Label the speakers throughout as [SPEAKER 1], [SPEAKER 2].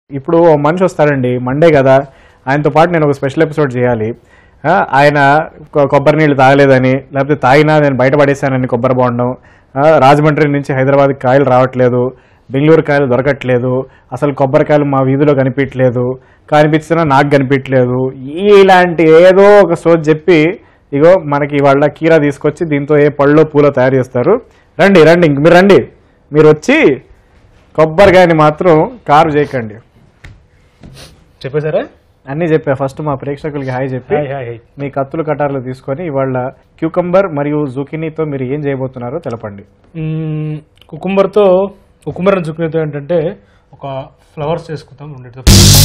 [SPEAKER 1] ఇప్పుడు ఓ మనిషి వస్తాడండి మండే కదా ఆయనతో పాటు నేను ఒక స్పెషల్ ఎపిసోడ్ చేయాలి ఆ, ఆయన కొ- కొబ్బరి నీళ్ళు తాగలేదని లేకపోతే తాగినా నేను బయట పడేశానని కొబ్బరి బోండం ఆ, రాజమండ్రి నుంచి హైదరాబాద్కి కాయలు రావట్లేదు బెంగళూరు కాయలు దొరకట్లేదు అసలు కొబ్బరికాయలు మా వీధిలో కనిపించట్లేదు కనిపించినా నాకు కనిపించట్లేదు ఇలాంటి ఏదో ఒక సోచ్ చెప్పి ఇగో మనకి వాళ్ళ కీరా తీసుకొచ్చి దీంతో ఏ పళ్ళో పూలో తయారు చేస్తారు రండి రండి ఇంక మీరు రండి మీరు వచ్చి కొబ్బరికాయని మాత్రం కారు చేయకండి
[SPEAKER 2] చెప్పేశారా
[SPEAKER 1] అన్నీ చెప్పా ఫస్ట్ మా ప్రేక్షకులకి హాయ్ చెప్పి
[SPEAKER 2] హాయ్ హాయ్ హాయ్
[SPEAKER 1] మీ కత్తులు కటార్లు తీసుకొని ఇవాళ క్యూకంబర్ మరియు జుకినీతో మీరు ఏం చేయబోతున్నారో తెలపండి
[SPEAKER 2] మ్మ్, కుకుంబర్తో కుకుంబర్ అని చుక్కునేతో ఏంటంటే ఒక ఫ్లవర్స్ చేసుకుంటాం రెండింటితో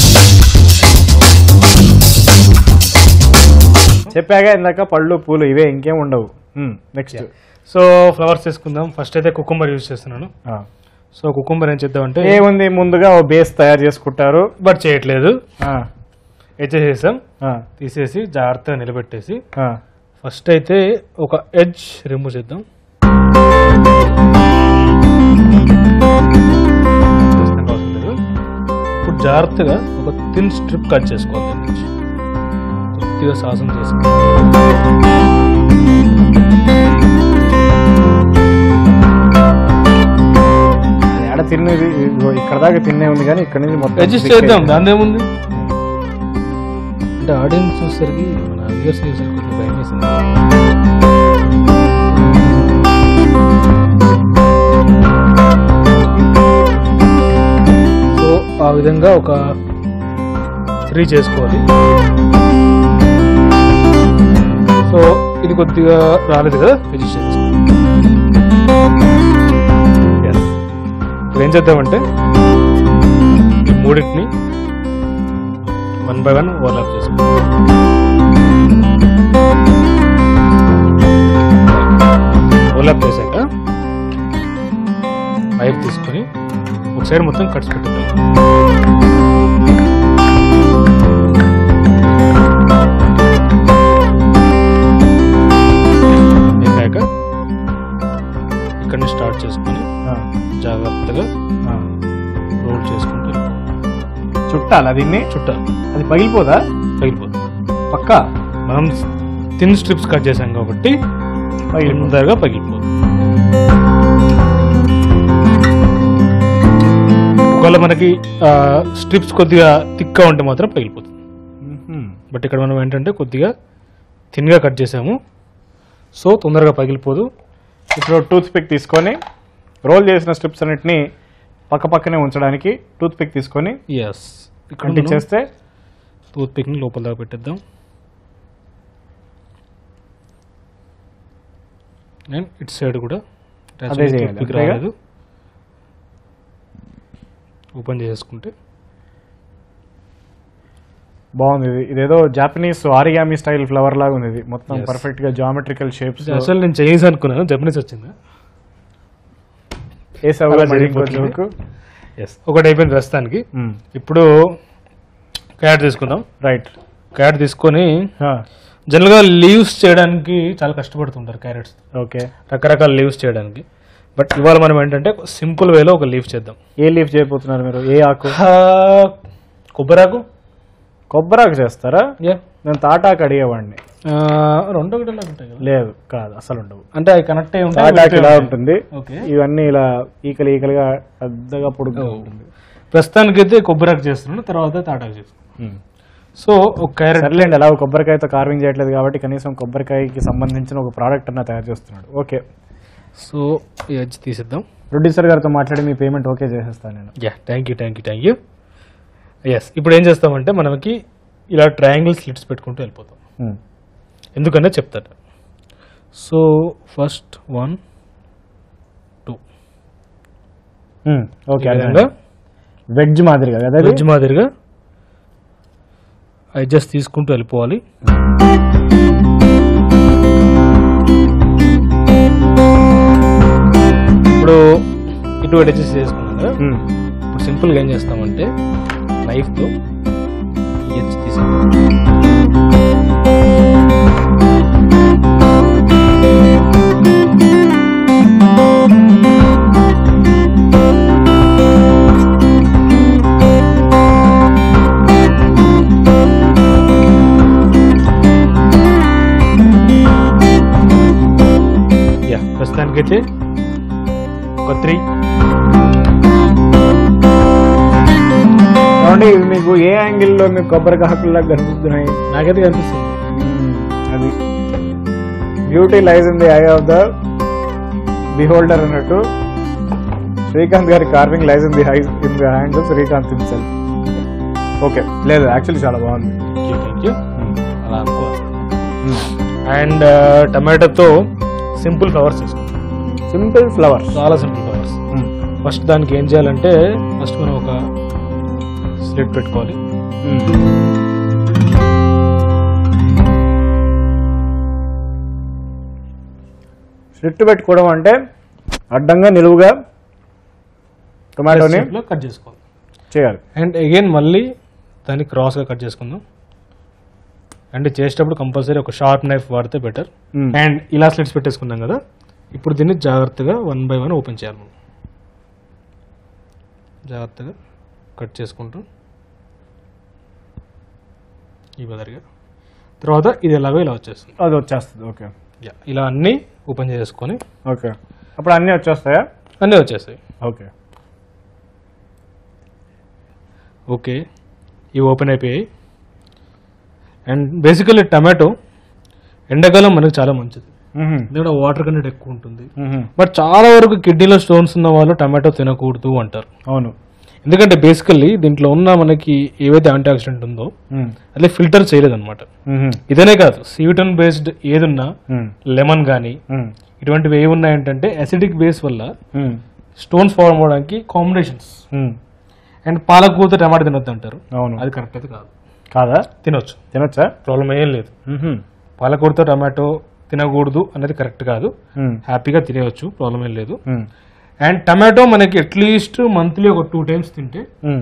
[SPEAKER 1] చెప్పాగా ఇందాక పళ్ళు పూలు ఇవే ఇంకేం ఉండవు నెక్స్ట్
[SPEAKER 2] సో ఫ్లవర్స్ చేసుకుందాం ఫస్ట్ అయితే కుకుంబర్ యూజ్ చేస్తున్నాను సో కుకుంబర్ ఏం చేద్దామంటే
[SPEAKER 1] ఏముంది ముందుగా ఓ బేస్ తయారు చేసుకుంటారు
[SPEAKER 2] బట్ చేయట్లేదు
[SPEAKER 1] ఆ,
[SPEAKER 2] చేసేసాం
[SPEAKER 1] ఆ,
[SPEAKER 2] తీసేసి జాగ్రత్తగా నిలబెట్టేసి
[SPEAKER 1] ఆ.
[SPEAKER 2] ఫస్ట్ అయితే ఒక ఎడ్జ్ రిమూవ్ చేద్దాం చేసినాక అవసరం లేదు. ఇప్పుడు జాగ్రత్తగా ఒక థిన్ స్ట్రిప్ కట్ చేసుకోవాలి దాని నుంచి కొద్దిగా సాసం చేసుకోవాలి
[SPEAKER 1] ఎడ తిన్నది ఇదిగో ఇక్కడ దాకా తిన్నే ఉంది కానీ ఇక్కడ నుంచి మొత్తం
[SPEAKER 2] అడ్జస్ట్ చేద్దాం దాని ఏముంది అంటే ఆడియన్స్ చూసేసరికి మన వ్యూస్ చూసేసరికి కొంచెం భయం వేసింది సో ఆ విధంగా ఒక త్రీ చేసుకోవాలి సో ఇది కొద్దిగా రాలేదు కదా అడ్జస్ట్ చేసుకోవాలి Yes. ఇప్పుడు ఏం చేద్దామంటే ఈ మూడింటిని వన్ బై వన్ ఓవర్లాప్ చేసుకోవాలి ఓవర్లాప్ చేశాక పైప్ తీసుకొని ఒక సైడ్ మొత్తం కట్స్ పెట్టుకుంటాం అయిపోయాక ఇక్కడ నుంచి స్టార్ట్ చేసుకొని
[SPEAKER 1] ఆ,
[SPEAKER 2] జాగ్రత్తగా
[SPEAKER 1] ఆ.
[SPEAKER 2] రోల్ చేసుకుంటూ వెళ్ళిపోవాలి.
[SPEAKER 1] చుట్టాలా దీన్ని
[SPEAKER 2] చుట్టాలి
[SPEAKER 1] అది పగిలిపోదా
[SPEAKER 2] పగిలిపోతుంది
[SPEAKER 1] పక్కా
[SPEAKER 2] మనం థిన్ స్ట్రిప్స్ కట్ చేసాం కాబట్టి
[SPEAKER 1] పగిలిపోతుంది
[SPEAKER 2] తొందరగా పగిలిపోతుంది ఒకవేళ మనకి స్ట్రిప్స్ కొద్దిగా థిక్గా ఉంటే మాత్రం పగిలిపోతుంది
[SPEAKER 1] మ్మ్హ్మ్.
[SPEAKER 2] బట్ ఇక్కడ మనం ఏంటంటే కొద్దిగా థిన్గా కట్ చేసాము సో తొందరగా పగిలిపోదు
[SPEAKER 1] ఇప్పుడు టూత్ పిక్ తీసుకొని రోల్ చేసిన స్ట్రిప్స్ అన్నిటిని పక్క పక్కనే ఉంచడానికి టూత్ పిక్ తీసుకొని
[SPEAKER 2] ఎస్ ఇక్కడ
[SPEAKER 1] అంటించేస్తే
[SPEAKER 2] టూత్ పిక్ని లోపల దాకా పెట్టేద్దాం అండ్ ఇటు సైడ్ కూడా
[SPEAKER 1] అదే చేయాలి,
[SPEAKER 2] టూత్ పిక్
[SPEAKER 1] అంతేగా?
[SPEAKER 2] రాలేదు ఓపెన్ చేసుకుంటే
[SPEAKER 1] బాగుంది ఇది ఇదేదో జాపనీస్ ఆరిగామి స్టైల్ ఫ్లవర్ లాగా ఉంది ఇది మొత్తం
[SPEAKER 2] Yes.
[SPEAKER 1] పర్ఫెక్ట్ గా జామెట్రికల్ షేప్స్
[SPEAKER 2] ఇది అసలు నేను చైనీస్ అనుకున్నాను జపనీస్ వచ్చిందా
[SPEAKER 1] వేసావుగా
[SPEAKER 2] అలా
[SPEAKER 1] జరిగిపోతుంది
[SPEAKER 2] మళ్ళీ ఎస్ ఒకటి అయిపోయింది ప్రస్తుతానికి ఇప్పుడు క్యారెట్ తీసుకుందాం
[SPEAKER 1] రైట్
[SPEAKER 2] క్యారెట్ తీసుకొని జనరల్గా లీవ్స్ చేయడానికి చాలా కష్టపడుతుంటారు క్యారెట్స్
[SPEAKER 1] ఓకే
[SPEAKER 2] రకరకాల లీవ్స్ చేయడానికి బట్ ఇవాళ మనం ఏంటంటే సింపుల్ వేలో ఒక లీవ్ చేద్దాం
[SPEAKER 1] ఏ లీఫ్ చేయబోతున్నారు మీరు ఏ ఆకు
[SPEAKER 2] కొబ్బరాకు
[SPEAKER 1] కొబ్బరాకు చేస్తారా
[SPEAKER 2] యా
[SPEAKER 1] నేను తాటాకు అడిగేవాడిని
[SPEAKER 2] రెండు ఒకటి ఉంటాయి కదా
[SPEAKER 1] లేదు కాదు అసలు ఉండవు
[SPEAKER 2] అంటే అవి కనెక్ట్ అయి
[SPEAKER 1] తాటాకు ఇలా
[SPEAKER 2] ఉంటాయి
[SPEAKER 1] ఉంటుంది
[SPEAKER 2] ఓకే
[SPEAKER 1] ఇవన్నీ ఇలా ఈకలు ఈకలుగా పెద్దగా పొడుగ్గా ఉంటుంది
[SPEAKER 2] ప్రస్తుతానికి అయితే కొబ్బరాకు చేస్తున్నాను తర్వాత తాటాకు చేస్తున్నాను సో ఒక క్యారెట్
[SPEAKER 1] సర్లేండి ఎలా కొబ్బరికాయతో కార్వింగ్ చేయట్లేదు కాబట్టి కనీసం కొబ్బరికాయకి సంబంధించిన ఒక ప్రోడక్ట్ అన్న తయారు చేస్తున్నాడు ఓకే
[SPEAKER 2] సో ఈ ఎడ్జ్ తీసేద్దాం
[SPEAKER 1] ప్రొడ్యూసర్ గారితో మాట్లాడి మీ పేమెంట్ ఓకే చేసేస్తాను నేను
[SPEAKER 2] yeah thank you thank you thank you yes ఇప్పుడు ఏం చేస్తామంటే మనకి ఇలా ట్రయాంగిల్ స్లిట్స్ పెట్టుకుంటూ వెళ్ళిపోతాం
[SPEAKER 1] Hmm.
[SPEAKER 2] ఎందుకన్నా చెప్తారు so first one two
[SPEAKER 1] Hmm. Okay
[SPEAKER 2] ఈ విధంగా
[SPEAKER 1] వెజ్ మాదిరిగా కదా అది?
[SPEAKER 2] వెజ్ మాదిరిగా అడ్జస్ట్ తీసుకుంటూ వెళ్ళిపోవాలి ఇప్పుడు ఇటు అడ్జస్ట్ చేసుకున్నాం కదా
[SPEAKER 1] Hmm.
[SPEAKER 2] ఇప్పుడు సింపుల్గా ఏం చేస్తామంటే నైఫ్తో ఈ ఎడ్జ్ తీసి
[SPEAKER 1] ఏంటి ఇది మీకు ఏ యాంగిల్లో మీకు కొబ్బరి కాకుల్లాగా కనిపిస్తున్నాయి
[SPEAKER 2] నాకైతే కనిపిస్తుంది
[SPEAKER 1] అది beauty lies in the eye of the beholder అన్నట్టు శ్రీకాంత్ గారి carving lies in the high in the hand Srikanth himself okay లేదు యాక్చువల్లీ చాలా బాగుంది
[SPEAKER 2] థ్యాంక్ యూ అలా అనుకోవాలి అండ్ టమాటోతో సింపుల్ ఫ్లవర్స్ చేసుకుంటాం
[SPEAKER 1] సింపుల్ ఫ్లవర్స్
[SPEAKER 2] చాలా సింపుల్ ఫ్లవర్స్ ఫస్ట్ దానికి ఏం చేయాలంటే ఫస్ట్ మనం ఒక స్లిట్ పెట్టుకోవాలి
[SPEAKER 1] స్లిట్ పెట్టుకోవడం అంటే అడ్డంగా నిలువుగా టొమాటోని
[SPEAKER 2] లో కట్ చేసుకోవాలి
[SPEAKER 1] చేయాలి
[SPEAKER 2] అండ్ అగైన్ మళ్ళీ దాన్ని క్రాస్గా కట్ చేసుకుందాం అండ్ చేసేటప్పుడు కంపల్సరీ ఒక షార్ప్ నైఫ్ వాడితే బెటర్
[SPEAKER 1] Mm.
[SPEAKER 2] అండ్ ఇలా స్లిట్స్ పెట్టేసుకున్నాం కదా ఇప్పుడు దీన్ని జాగ్రత్తగా వన్ బై వన్ ఓపెన్ చేయాలి మనం జాగ్రత్తగా కట్ చేసుకుంటూ ఈ బదరిగా తర్వాత ఇది ఎలాగో ఇలా వచ్చేస్తుంది
[SPEAKER 1] అది వచ్చేస్తుంది ఓకే
[SPEAKER 2] యా ఇలా అన్నీ ఓపెన్ చేసుకొని
[SPEAKER 1] ఓకే అప్పుడు అన్నీ వచ్చేస్తాయా
[SPEAKER 2] అన్నీ వచ్చేస్తాయి
[SPEAKER 1] ఓకే
[SPEAKER 2] ఓకే ఇవి ఓపెన్ అయిపోయాయి అండ్ బేసికల్లీ టమాటో ఎండాకాలం మనకు చాలా మంచిది ఎందుకంటే వాటర్ కంటెంట్ ఎక్కువ ఉంటుంది బట్ చాలా వరకు కిడ్నీలో స్టోన్స్ ఉన్న వాళ్ళు టమాటో తినకూడదు అంటారు
[SPEAKER 1] అవును
[SPEAKER 2] ఎందుకంటే బేసికల్లీ దీంట్లో ఉన్న మనకి ఏవైతే యాంటీ ఆక్సిడెంట్ ఉందో అదే ఫిల్టర్ చేయలేదు అనమాట ఇదనే కాదు సీవిటన్ బేస్డ్ ఏదున్నా లెమన్ కానీ ఇటువంటివి ఏవి ఉన్నాయంటే అసిడిక్ బేస్ వల్ల స్టోన్స్ ఫార్మ్ అవడానికి కాంబినేషన్స్ అండ్ పాలకూత టమాటా తినొద్దు అంటారు
[SPEAKER 1] అవును
[SPEAKER 2] అది కరెక్ట్ అయితే కాదు
[SPEAKER 1] కాదా
[SPEAKER 2] తినొచ్చు
[SPEAKER 1] తినొచ్చా
[SPEAKER 2] ప్రాబ్లం ఏం లేదు పాలకూరతో టమాటో తినకూడదు అనేది కరెక్ట్ కాదు హ్యాపీగా తినేయచ్చు ప్రాబ్లం ఏం లేదు అండ్ టమాటో మనకి అట్లీస్ట్ మంత్లీ ఒక టూ టైమ్స్ తింటే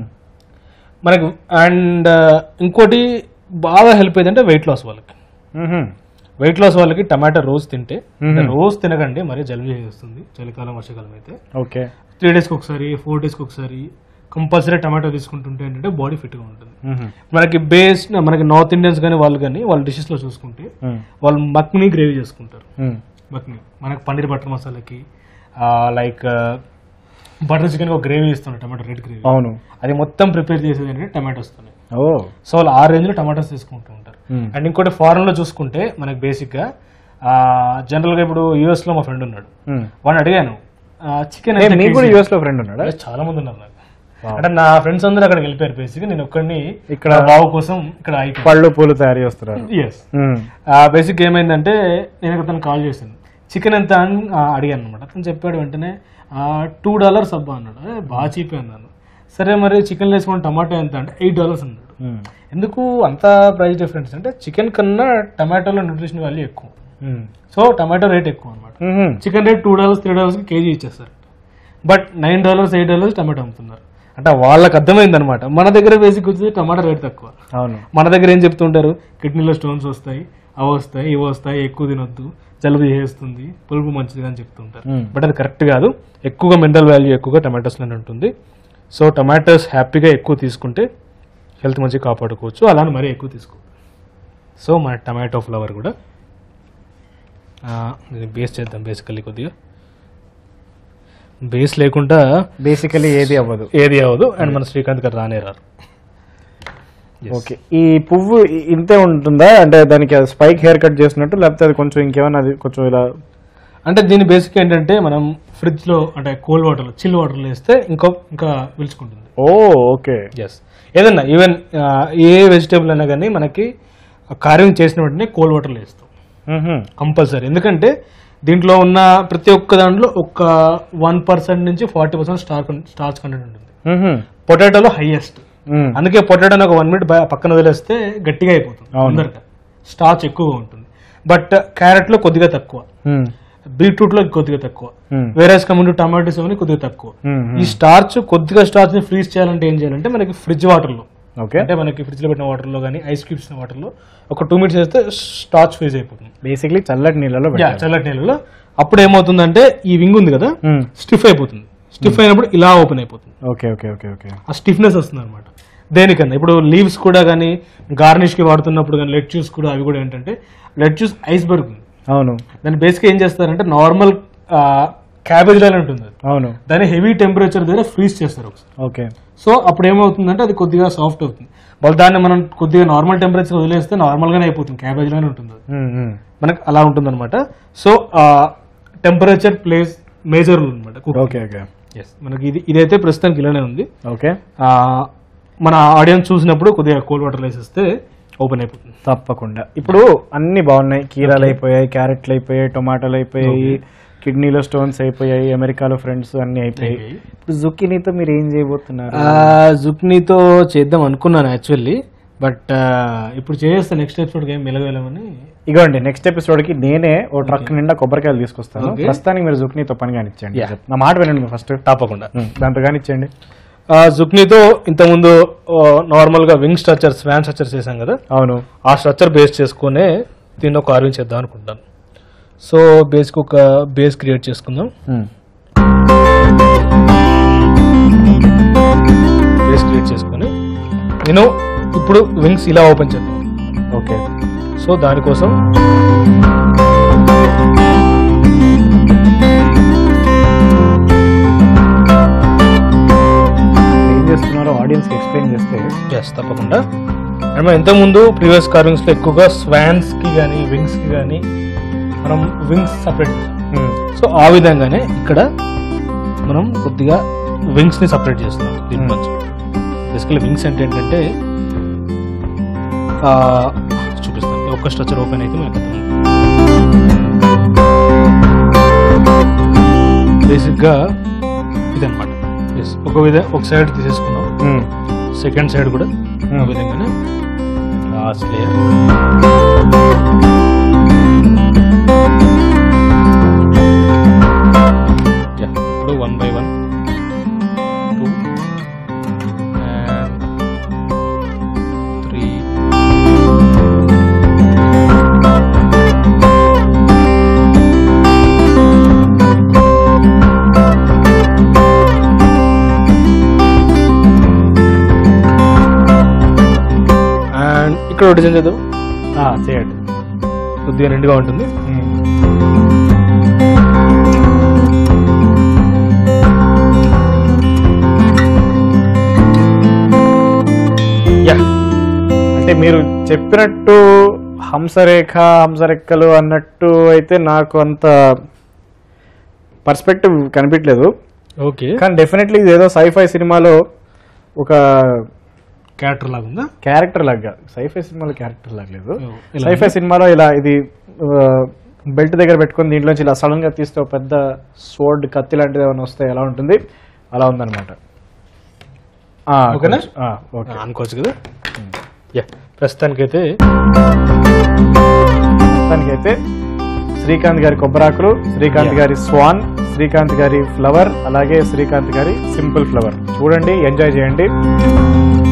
[SPEAKER 2] మనకి అండ్ ఇంకోటి బాగా హెల్ప్ అయ్యేది అంటే వెయిట్ లాస్ వాళ్ళకి వెయిట్ లాస్ వాళ్ళకి టమాటా రోజు తింటే అంటే రోజు తినకండి మరీ జలుబు చేస్తుంది చలికాలం వర్షాకాలం అయితే
[SPEAKER 1] ఓకే
[SPEAKER 2] త్రీ డేస్కి ఒకసారి ఫోర్ డేస్కి ఒకసారి కంపల్సరీ టమాటో తీసుకుంటుంటే ఏంటంటే బాడీ ఫిట్గా ఉంటుంది మనకి బేస్ మనకి నార్త్ ఇండియన్స్ కానీ వాళ్ళు కానీ వాళ్ళ డిషెస్లో చూసుకుంటే వాళ్ళు మక్ని గ్రేవీ చేసుకుంటారు మక్ని మనకి పన్నీర్ బటర్ మసాలాకి లైక్ బటర్ చికెన్ ఒక గ్రేవీ ఇస్తున్నారు టమాటో రెడ్ గ్రేవీ
[SPEAKER 1] అవును
[SPEAKER 2] అది మొత్తం ప్రిపేర్ చేసేది ఏంటంటే టమాటోస్తోనే
[SPEAKER 1] ఓ
[SPEAKER 2] సో వాళ్ళు ఆ రేంజ్లో టమాటోస్ తీసుకుంటూ ఉంటారు అండ్ ఇంకోటి ఫారెన్ లో చూసుకుంటే మనకి బేసిక్గా జనరల్గా ఇప్పుడు యూఎస్ లో మా ఫ్రెండ్ ఉన్నాడు వాడిని అడిగాను చికెన్
[SPEAKER 1] నీకు కూడా యూఎస్ లో ఫ్రెండ్ ఉన్నాడా
[SPEAKER 2] చాలా మంది ఉన్నారు నాకు అంటే నా ఫ్రెండ్స్ అందరూ అక్కడికి వెళ్ళిపోయారు బేసిక్ నేను ఒక్కడిని
[SPEAKER 1] ఇక్కడ-
[SPEAKER 2] ఇక్కడ బావు కోసం ఇక్కడ అయిపోయాను
[SPEAKER 1] పళ్ళు పూలు తయారు చేస్తున్నారు
[SPEAKER 2] ఎస్ బేసిక్ ఏమైందంటే నేను అతను కాల్ చేశాను చికెన్ ఎంత అని ఆ, అడిగాను అనమాట అతను చెప్పాడు వెంటనే టూ డాలర్స్ అబ్బా అన్నాడు "అరే, బాగా చీప్ అన్నాను సరే మరి చికెన్ వేసుకుని టమాటో ఎంత అంటే ఎయిట్ డాలర్స్ అన్నాడు ఎందుకు అంత ప్రైస్ డిఫరెన్స్ అంటే చికెన్ కన్నా టమాటోలో న్యూట్రిషన్ వాల్యూ ఎక్కువ సో టమాటో రేట్ ఎక్కువ అనమాట chicken rate two dollars three dollars KG ఇచ్చేస్తారు but nine dollars eight dollars tomato అమ్ముతున్నారు అంటే వాళ్ళకి అర్థమైంది అనమాట మన దగ్గర బేసిక్ వచ్చి టమాటో రేట్ తక్కువ
[SPEAKER 1] అవును
[SPEAKER 2] మన దగ్గర ఏం చెప్తుంటారు కిడ్నీలో స్టోన్స్ వస్తాయి అవి వస్తాయి ఇవి వస్తాయి ఎక్కువ తినొద్దు జలుబు చేస్తుంది పులుపు మంచిది అని చెప్తుంటారు
[SPEAKER 1] Hmm.
[SPEAKER 2] బట్ అది కరెక్ట్ కాదు ఎక్కువగా మినరల్ వాల్యూ ఎక్కువగా టమాటోస్లోనే ఉంటుంది సో టమాటోస్ హ్యాపీగా ఎక్కువ తీసుకుంటే హెల్త్ మంచిగా కాపాడుకోవచ్చు అలానే మరీ ఎక్కువ తీసుకో సో మన టమాటో ఫ్లవర్ కూడా బేస్ చేద్దాం బేసికల్లీ కొద్దిగా బేస్ లేకుండా
[SPEAKER 1] బేసికలీ ఏది అవ్వదు
[SPEAKER 2] ఏది అవ్వదు అండ్ మన శ్రీకాంత్ గారు రానే రారు Yes.
[SPEAKER 1] ఓకే ఈ పువ్వు ఇ- ఇంతే ఉంటుందా అంటే దానికి స్పైక్ హెయిర్ కట్ చేసినట్టు లేకపోతే అది కొంచెం ఇంకేమైనా అది కొంచెం ఇలా
[SPEAKER 2] అంటే దీని బేసిక్ ఏంటంటే మనం ఫ్రిడ్జ్ లో అంటే కోల్డ్ వాటర్ చిల్ వాటర్ లో వేస్తే ఇంకో ఇంకా పిలుచుకుంటుంది
[SPEAKER 1] ఓ ఓకే
[SPEAKER 2] ఎస్ ఏదన్నా ఈవెన్ ఏ వెజిటేబుల్ అయినా కానీ మనకి కార్వింగ్ చేసిన వెంటనే కోల్డ్ వాటర్లో వేస్తాం కంపల్సరీ ఎందుకంటే దీంట్లో ఉన్న ప్రతి ఒక్క దాంట్లో ఒక వన్ పర్సెంట్ నుంచి forty percent star starch content ఉంటుంది పొటాటోలో హైయెస్ట్ అందుకే పొటాటోని ఒక వన్ మినిట్ పక్కన వదిలేస్తే గట్టిగా అయిపోతుంది
[SPEAKER 1] అవును.
[SPEAKER 2] అందరిట స్టార్చ్ ఎక్కువగా ఉంటుంది బట్ క్యారెట్ లో కొద్దిగా తక్కువ బీట్రూట్ లో కొద్దిగా తక్కువ వేరే కమ్యూనిటీ టమాటోస్ అవన్నీ కొద్దిగా తక్కువ ఈ స్టార్చ్ కొద్దిగా స్టార్చ్ ని ఫ్రీజ్ చేయాలంటే ఏం చేయాలంటే మనకి ఫ్రిడ్జ్ వాటర్ లో
[SPEAKER 1] ఓకే
[SPEAKER 2] అంటే మనకి ఫ్రిడ్జ్ లో పెట్టిన వాటర్ లో కానీ ఐస్ క్యూబ్స్ వాటర్ లో ఒక టూ మినిట్స్ వేస్తే స్టార్చ్ ఫ్రీజ్ అయిపోతుంది
[SPEAKER 1] బేసిక్లీ చల్లటి నీళ్ళలో
[SPEAKER 2] యా,
[SPEAKER 1] పెట్టాలి.
[SPEAKER 2] చల్లటి నీళ్ళలో అప్పుడు ఏమవుతుందంటే ఈ వింగ్ ఉంది కదా
[SPEAKER 1] మ్మ్.
[SPEAKER 2] స్టిఫ్ అయిపోతుంది స్టిఫ్ అయినప్పుడు ఇలా ఓపెన్ అయిపోతుంది
[SPEAKER 1] ఓకే ఓకే ఓకే ఓకే
[SPEAKER 2] ఆ స్టిఫ్నెస్ వస్తుంది అనమాట దేనికన్నా ఇప్పుడు లీవ్స్ కూడా కానీ గార్నిష్ కి వాడుతున్నప్పుడు కానీ లెట్ జ్యూస్ కూడా అవి కూడా ఏంటంటే లెట్ జ్యూస్ ఐస్ బర్గ్ ఉంది
[SPEAKER 1] అవును
[SPEAKER 2] దాన్ని బేసిక్గా ఏం చేస్తారంటే నార్మల్ క్యాబేజ్ లానే ఉంటుంది అది.
[SPEAKER 1] అవును
[SPEAKER 2] దాన్ని హెవీ టెంపరేచర్ దగ్గర ఫ్రీజ్ చేస్తారు ఒకసారి
[SPEAKER 1] ఓకే
[SPEAKER 2] సో అప్పుడు ఏమవుతుందంటే అది కొద్దిగా సాఫ్ట్ అవుతుంది వాళ్ళు దాన్ని మనం కొద్దిగా నార్మల్ టెంపరేచర్ వదిలేస్తే నార్మల్గానే అయిపోతుంది క్యాబేజ్ లానే ఉంటుంది అది
[SPEAKER 1] ఉమ్, ఉమ్.
[SPEAKER 2] మనకు అలా ఉంటుంది అనమాట సో టెంపరేచర్ ప్లేస్ మేజర్ అనమాట
[SPEAKER 1] ఓకే ఓకే
[SPEAKER 2] ఎస్ మనకి ఇది ఇదైతే ప్రస్తుతానికి ఇలానే ఉంది
[SPEAKER 1] ఓకే
[SPEAKER 2] ఆ, మన ఆడియన్స్ చూసినప్పుడు కొద్దిగా కోల్డ్ వాటర్ వేసేస్తే ఓపెన్ అయిపోతుంది
[SPEAKER 1] తప్పకుండా ఇప్పుడు అన్ని బాగున్నాయి కీరాలు అయిపోయాయి క్యారెట్లు అయిపోయాయి టొమాటోలు అయిపోయాయి కిడ్నీలో స్టోన్స్ అయిపోయాయి అమెరికాలో ఫ్రెండ్స్ అన్ని అయిపోయాయి ఇప్పుడు జుకినీతో మీరు ఏం చేయబోతున్నారు
[SPEAKER 2] జుక్నీతో చేద్దాం అనుకున్నాను యాక్చువల్లీ బట్ ఇప్పుడు చేస్తే నెక్స్ట్ ఎపిసోడ్ ఏం మెలగలేమని
[SPEAKER 1] ఇగోండి నెక్స్ట్ ఎపిసోడ్ కి నేనే ఓ ట్రక్ నిండా కొబ్బరికాయలు తీసుకొస్తాను
[SPEAKER 2] Okay.
[SPEAKER 1] ప్రస్తుతానికి మీరు జుక్నీతో పని కానిచ్చేయండి
[SPEAKER 2] Yeah.
[SPEAKER 1] నా మాట వినండి ఫస్ట్
[SPEAKER 2] తప్పకుండా
[SPEAKER 1] దాంతో కానిచ్చేయండి
[SPEAKER 2] జుక్నీతో ఇంతకుముందు నార్మల్గా వింగ్ స్ట్రక్చర్స్ ఫ్యాన్ స్ట్రక్చర్స్ చేసాం కదా
[SPEAKER 1] అవును
[SPEAKER 2] ఆ స్ట్రక్చర్ బేస్ చేసుకునే దీన్ని ఒక కార్వింగ్ చేద్దాం అనుకుంటాను సో బేస్కి ఒక బేస్ క్రియేట్ చేసుకుందాం
[SPEAKER 1] ఉమ్.
[SPEAKER 2] బేస్ క్రియేట్ చేసుకొని నేను ఇప్పుడు వింగ్స్ ఇలా ఓపెన్ చేద్దాం
[SPEAKER 1] ఓకే
[SPEAKER 2] సో దానికోసం
[SPEAKER 1] ఏం చేస్తున్నారో ఆడియన్స్ కి ఎక్స్ప్లెయిన్ చేస్తే
[SPEAKER 2] ఎస్ తప్పకుండా అండ్ మనం ఇంతకుముందు ప్రీవియస్ కార్వింగ్స్లో ఎక్కువగా స్వాన్స్కి కానీ వింగ్స్కి కానీ మనం వింగ్స్ సపరేట్
[SPEAKER 1] ఉమ్.
[SPEAKER 2] సో ఆ విధంగానే ఇక్కడ మనం కొద్దిగా వింగ్స్ని సపరేట్ చేస్తున్నాం దీని నుంచి బేసికలీ వింగ్స్ అంటే ఏంటంటే ఆ, చూపిస్తాను ఒక్క స్ట్రక్చర్ ఓపెన్ అయితే మనకు బేసిక్గా ఇదనమాట ఎస్ ఒక విధ ఒక సైడ్ తీసేసుకున్నాం
[SPEAKER 1] ఉమ్.
[SPEAKER 2] సెకండ్ సైడ్ కూడా ఆ
[SPEAKER 1] Hmm.
[SPEAKER 2] విధంగానే లాస్ట్ లేయర్ ఇప్పుడు one by one two and three and ఇక్కడ ఒక డిజైన్ చేద్దాం
[SPEAKER 1] ఆ, చేయండి
[SPEAKER 2] కొద్దిగా నిండుగా ఉంటుంది
[SPEAKER 1] ఉమ్.
[SPEAKER 2] యా
[SPEAKER 1] అంటే మీరు చెప్పినట్టు హంసరేఖ హంసరెక్కలు అన్నట్టు అయితే నాకు అంత పర్స్పెక్టివ్ కనిపించలేదు
[SPEAKER 2] ఓకే
[SPEAKER 1] కానీ డెఫినెట్లీ ఇది ఏదో సైఫై సినిమాలో ఒక
[SPEAKER 2] క్యారెక్టర్ లాగా ఉందా
[SPEAKER 1] క్యారెక్టర్ లాగా సైఫై సినిమాలో క్యారెక్టర్ లాగా లేదు
[SPEAKER 2] ఓ, ఇలా
[SPEAKER 1] సైఫై సినిమాలో ఇలా ఇది బెల్ట్ దగ్గర పెట్టుకొని దీంట్లోంచి ఇలా సడన్ గా తీస్తే ఒక పెద్ద స్వర్డ్ కత్తి లాంటిది ఏమైనా వస్తే ఎలా ఉంటుంది అలా ఉందన్నమాట ఆ,
[SPEAKER 2] ఓకేనా?
[SPEAKER 1] కొంచెం, ఆ, ఓకే
[SPEAKER 2] అనుకోవచ్చు కదా యా ప్రస్తుతానికైతే
[SPEAKER 1] మొత్తానికైతే శ్రీకాంత్ గారి కొబ్బరాకులు శ్రీకాంత్
[SPEAKER 2] Yeah.
[SPEAKER 1] గారి స్వాన్ శ్రీకాంత్ గారి ఫ్లవర్ అలాగే శ్రీకాంత్ గారి సింపుల్ ఫ్లవర్ చూడండి ఎంజాయ్ చేయండి